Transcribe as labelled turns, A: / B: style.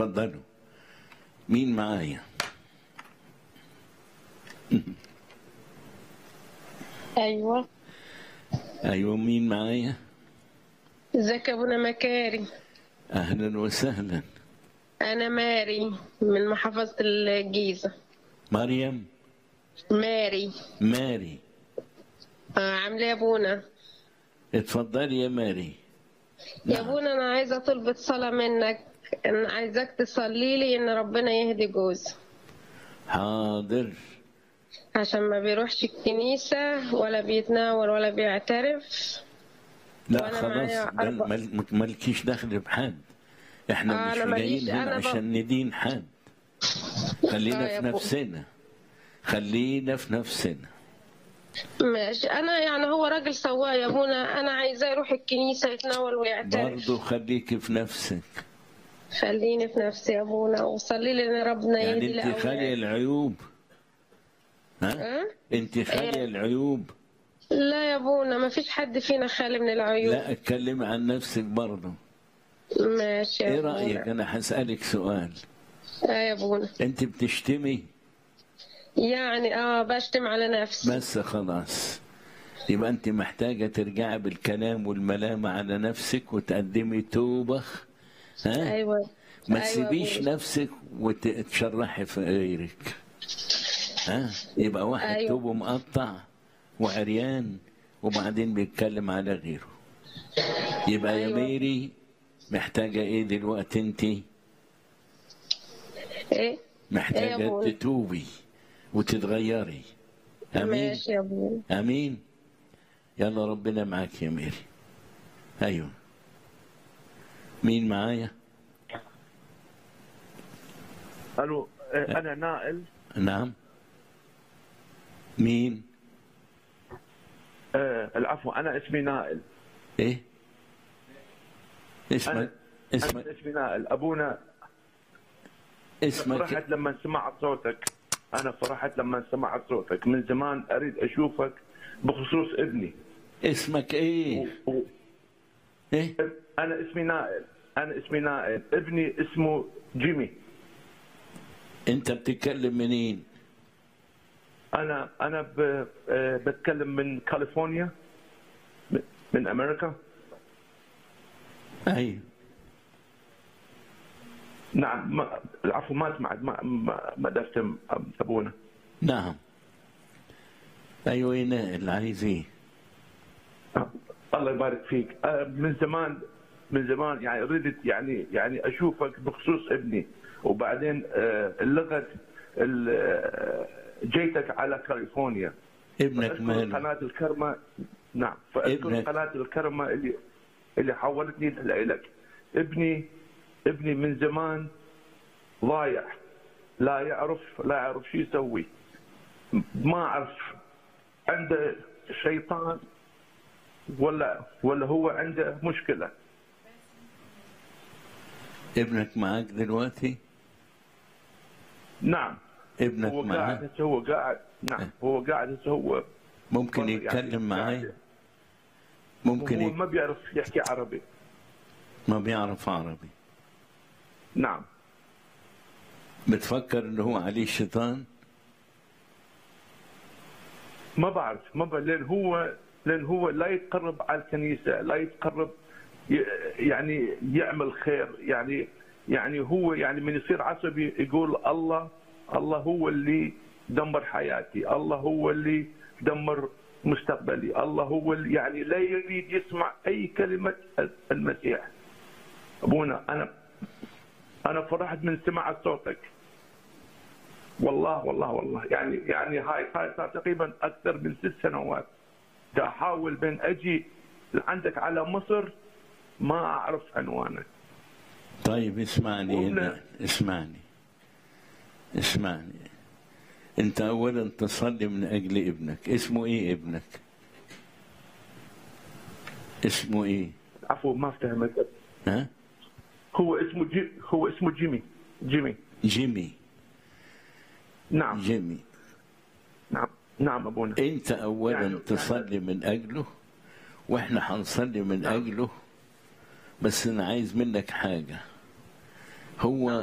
A: اتفضلوا مين معايا
B: ايوه
A: ايوه مين معايا
B: ازيك يا ابونا مكاري
A: اهلا وسهلا
B: انا ماري من محافظة الجيزة
A: مريم
B: ماري
A: ماري
B: آه عامله إيه يا ابونا
A: اتفضلي يا ماري
B: يا ابونا انا عايزة طلبة صلاة منك ان عايزاك تصلي لي ان ربنا يهدي جوزي
A: حاضر
B: عشان ما بيروحش الكنيسة ولا بيتناول ولا بيعترف
A: لا
B: وأنا
A: خلاص
B: معايا
A: ده
B: أربع-
A: مال- مالكيش دخل بحد احنا
B: آه،
A: مش
B: أنا ماليش-
A: جايين هنا
B: أنا ب-
A: عشان ندين حد خلينا
B: آه، يا
A: في
B: أبو.
A: نفسنا خلينا في نفسنا
B: ماشي انا يعني هو راجل سواق يا ابونا انا عايزاه يروح الكنيسة يتناول ويعترف
A: برضه خليكي في نفسك
B: خليني في نفسي يا ابونا وصلي لي ان ربنا يهدي
A: يعني انت خالية
B: لأولادي
A: العيوب ها
B: أه؟
A: انت خالية
B: إيه.
A: العيوب
B: لا يا ابونا ما فيش حد فينا خالي من العيوب
A: لا اتكلمي عن نفسك برضه
B: ماشي يا
A: ايه
B: ابونا
A: رأيك انا هسألك سؤال
B: اه يا ابونا
A: انت بتشتمي
B: يعني اه بشتم على نفسي
A: بس خلاص يبقى انت محتاجة ترجعي بالكلام والملامة على نفسك وتقدمي توبة ها
B: ايوه
A: ما
B: أيوة
A: تسيبيش
B: أبوي.
A: نفسك وتشرحي في غيرك ها يبقى واحد
B: أيوة.
A: توبه مقطع وعريان وبعدين بيتكلم على غيره يبقى يا
B: أيوة.
A: ميري محتاجة ايه دلوقتي انت
B: ايه إيه يا
A: محتاجة
B: أبوي؟
A: تتوبي وتتغيري امين
B: ماشي يا ابونا
A: امين يلا ربنا معاك يا ميري ايوه مين معايا
C: الو آه، انا نائل
A: نعم مين
C: آه، العفو انا اسمي نائل
A: ايه
C: انا
A: اسمك
C: انا
A: اسمك
C: اسمي نائل ابونا
A: اسمك
C: فرحت لما سمعت صوتك انا فرحت لما سمعت صوتك من زمان اريد اشوفك بخصوص ابني
A: اسمك ايه
C: و- و-
A: ايه
C: انا اسمي نائل انا اسمي نائل ابني اسمه جيمي
A: انت بتتكلم منين
C: انا انا ب... آه، بتكلم من كاليفورنيا م- من امريكا
A: ايوه
C: نعم ما... العفو ما سمعت ما ما, ما دفتم ابونا
A: نعم ايوه يا نائل عايز ايه
C: الله يبارك فيك آه، من زمان من زمان يعني ردت يعني يعني اشوفك بخصوص ابني وبعدين آه، لغت ال- آه، جيتك على كاليفورنيا
A: ابنك
C: فأذكر
A: ماله
C: قناه الكرمه نعم فاذكر
A: ابنك.
C: قناه الكرمه اللي اللي حولتني لك ابني ابني من زمان ضايع لا يعرف لا يعرف شو يسوي ما اعرف عنده شيطان ولا ولا هو عنده مشكله
A: ابنك معاك دلوقتي
C: نعم
A: ابنك
C: هو
A: معاك
C: قاعد هسه هو قاعد نعم هو قاعد هسه هو
A: ممكن
C: يعني
A: يتكلم معايا
C: قاعد.
A: ممكن
C: هو
A: يك...
C: ما بيعرف يحكي عربي
A: ما بيعرف عربي
C: نعم
A: بتفكر ان هو عليه شيطان
C: ما بعرف ما بعرف لان هو لان هو لا يتقرب على الكنيسه لا يتقرب ي- يعني يعمل خير يعني يعني هو يعني من يصير عصبي يقول الله الله هو اللي دمر حياتي الله هو اللي دمر مستقبلي الله هو اللي يعني لا يريد يسمع اي كلمه المسيح ابونا انا انا فرحت من سماع صوتك والله والله والله يعني يعني هاي هاي صار تقريبا اكثر من ست سنوات دا احاول بين اجي عندك على مصر ما اعرف عنوانك
A: طيب اسمعني
C: وابن-
A: هنا اسمعني اسمعني انت اولا تصلي من اجل ابنك اسمه ايه ابنك اسمه ايه
C: عفوا ما افتهمك
A: ها
C: هو اسمه جي هو اسمه جيمي جيمي
A: جيمي
C: نعم
A: جيمي
C: نعم نعم ابونا
A: انت اولا
C: يعني-
A: تصلي من اجله واحنا هنصلي من اجله بس انا عايز منك حاجه هو